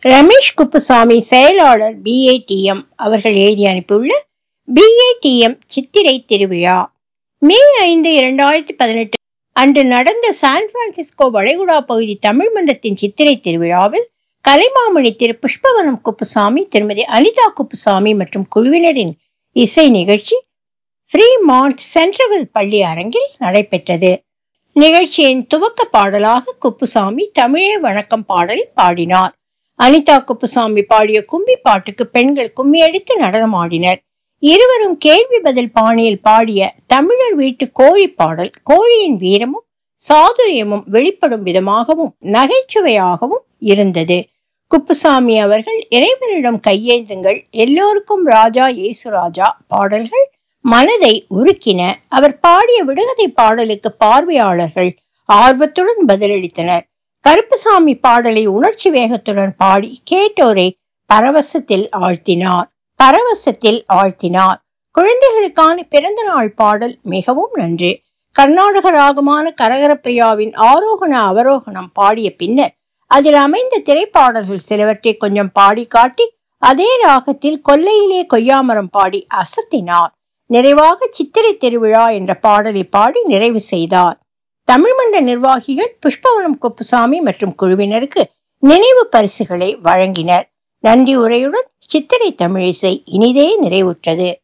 ரமேஷ் குப்புசாமி செயலாளர் பிஏடிஎம் அவர்கள் எழுதி அனுப்பியுள்ள பிஏடிஎம் சித்திரை திருவிழா மே ஐந்து இரண்டாயிரத்தி பதினெட்டு அன்று நடந்த சான் பிரான்சிஸ்கோ வளைகுடா பகுதி தமிழ் மன்றத்தின் சித்திரை திருவிழாவில் கலைமாமணி திரு புஷ்பவனம் குப்புசாமி திருமதி அனிதா குப்புசாமி மற்றும் குழுவினரின் இசை நிகழ்ச்சி ஃப்ரீமாண்ட் சென்ட்ரவல் பள்ளி அரங்கில் நடைபெற்றது நிகழ்ச்சியின் துவக்க பாடலாக குப்புசாமி தமிழே வணக்கம் பாடலை பாடினார் அனிதா குப்புசாமி பாடிய கும்மி பாட்டுக்கு பெண்கள் கும்மி அடித்து நடனமாடினர் இருவரும் கேள்வி பதில் பாணியில் பாடிய தமிழர் வீட்டு கோழி பாடல் கோழியின் வீரமும் சாதுரியமும் வெளிப்படும் விதமாகவும் நகைச்சுவையாகவும் இருந்தது குப்புசாமி அவர்கள் இறைவனிடம் கையேந்துங்கள் எல்லோருக்கும் ராஜா இயேசு ராஜா பாடல்கள் மனதை உருக்கின அவர் பாடிய விடுகதை பாடலுக்கு பார்வையாளர்கள் ஆர்வத்துடன் பதிலளித்தனர் கருப்புசாமி பாடலை உணர்ச்சி வேகத்துடன் பாடி கேட்டோரை பரவசத்தில் ஆழ்த்தினார் பரவசத்தில் ஆழ்த்தினார் குழந்தைகளுக்கான பிறந்த நாள் பாடல் மிகவும் நன்று கர்நாடக ராகமான கரகரப்பிரியாவின் ஆரோகண அவரோகணம் பாடிய பின்னர் அதில் அமைந்த திரைப்பாடல்கள் சிலவற்றை கொஞ்சம் பாடி காட்டி அதே ராகத்தில் கொல்லையிலே கொய்யாமரம் பாடி அசத்தினார் நிறைவாக சித்திரை திருவிழா என்ற பாடலை பாடி நிறைவு செய்தார் தமிழ்மன்ற நிர்வாகிகள் புஷ்பவனம் குப்புசாமி மற்றும் குழுவினருக்கு நினைவு பரிசுகளை வழங்கினர் நன்றி உரையுடன் சித்திரை தமிழிசை இனிதே நிறைவுற்றது